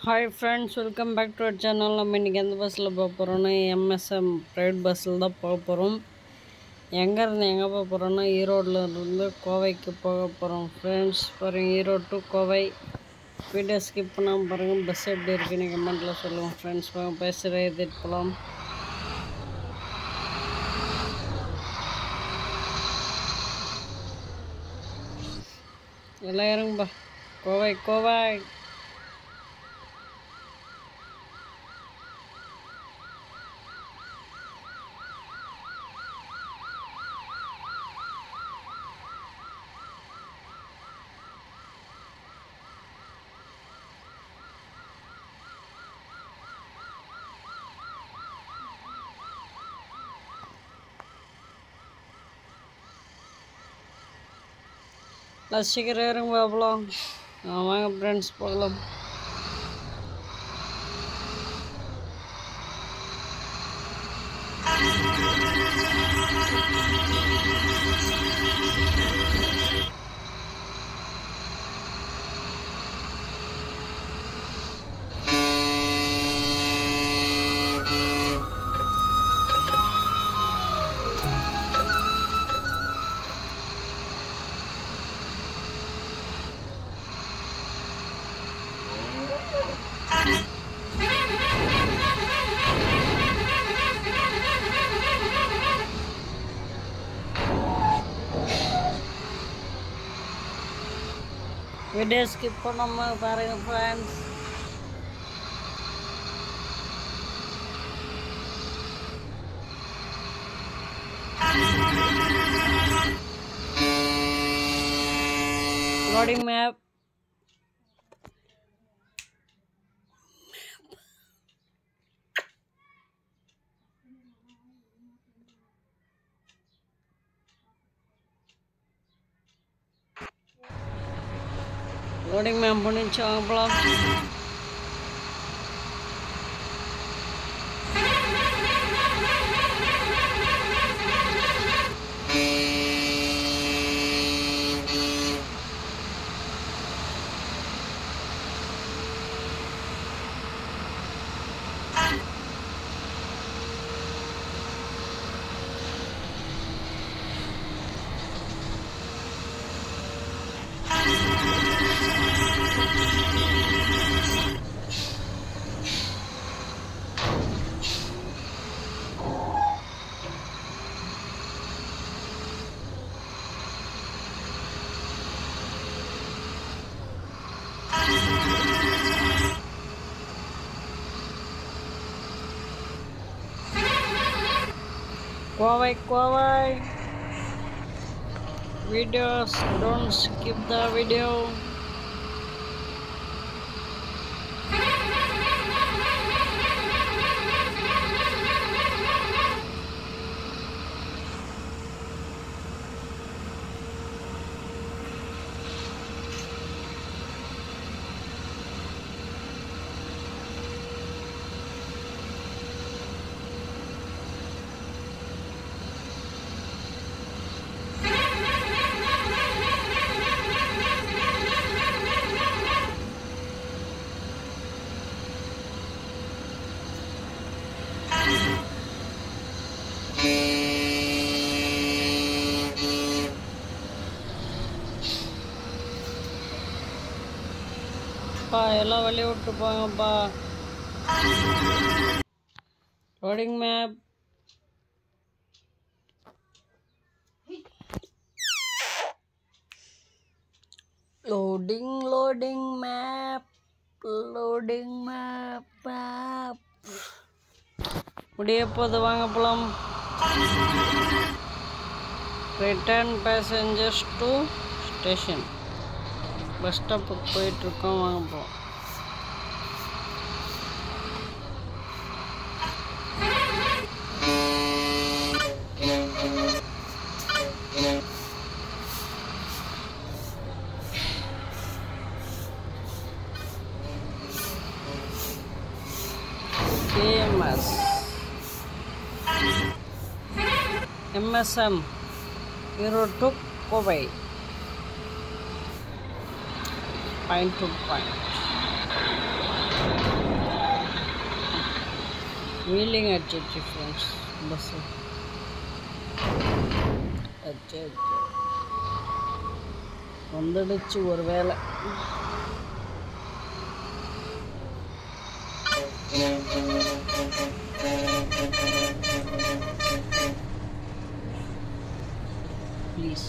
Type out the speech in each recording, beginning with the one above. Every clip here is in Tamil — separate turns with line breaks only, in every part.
Hi friends welcome back to our channel நம்ம இன்றைக்கி எந்த பஸ்ஸில் போக போகிறோன்னா எம்எஸ்எம் ப்ரைவேட் பஸ்ஸில் தான் போக போகிறோம் எங்கேருந்து எங்கே போக போகிறோன்னா ஈரோடில் இருந்து கோவைக்கு போக போகிறோம் ஃப்ரெண்ட்ஸ் பாருங்கள் Erode to Kovai video skip பண்ணாமல் பாருங்கள் பஸ் எப்படி இருக்குன்னு கமெண்ட்டில் சொல்லுவோம் ஃப்ரெண்ட்ஸ் வாங்க பேசுகிற எழுதிட்டு போகலாம் எல்லாம் இறங்குப்பா கோவை கோவை எல்லாம் சீக்கிரம் இறங்க போகலாம் வாங்க ஃப்ரெண்ட்ஸ் போகலாம் வீடியோ ஸ்கிப் பண்ணாமல் பாருங்கள் friends loading map loading map பண்ணிச்சு வாங்க போகலாம் Kovai Kovai videos don't skip the video பா எல்லாம் வெளியே விட்டு போங்கப்பா loading map loading loading map loading map map முடிய போது வாங்க போலாம் return passengers to station bus ஸ்டாப்புக்கு போயிட்டுருக்கோம் வாங்க போகலாம் KMS MSM Erode to Kovai point to point wheeling அடிச்சிச்சு ஃப்ரெண்ட்ஸ் பஸ்ஸு அச்சோ அச்சோ. வந்துடுச்சு ஒரு வேலை ப்ளீஸ்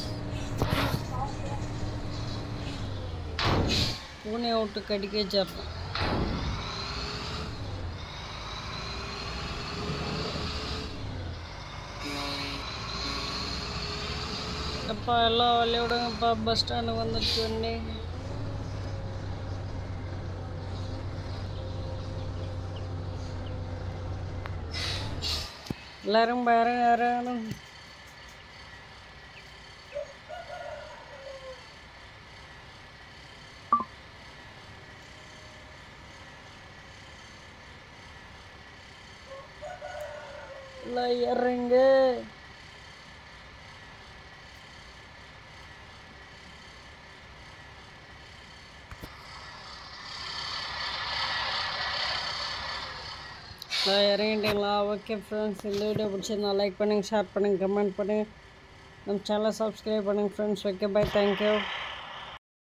பூனையை விட்டு கடிக்க வச்சிடறேன் அப்பா எல்லாம் வழி விடுங்கப்பா பஸ் ஸ்டாண்டுக்கு வந்துடுச்சு உடனே எல்லாரும் பாருங்க யாரும் எல்லாம் ஏறுறீங்க எல்லாம் இறங்கிட்டீங்களா ஓகே ஃப்ரெண்ட்ஸ் இந்த வீடியோ பிடிச்சிருந்தா லைக் பண்ணுங்கள் ஷேர் பண்ணுங்கள் கமெண்ட் பண்ணுங்கள் நம்ம சேனலை சப்ஸ்கிரைப் பண்ணுங்கள் ஃப்ரெண்ட்ஸ் ஓகே பை தேங்க்யூ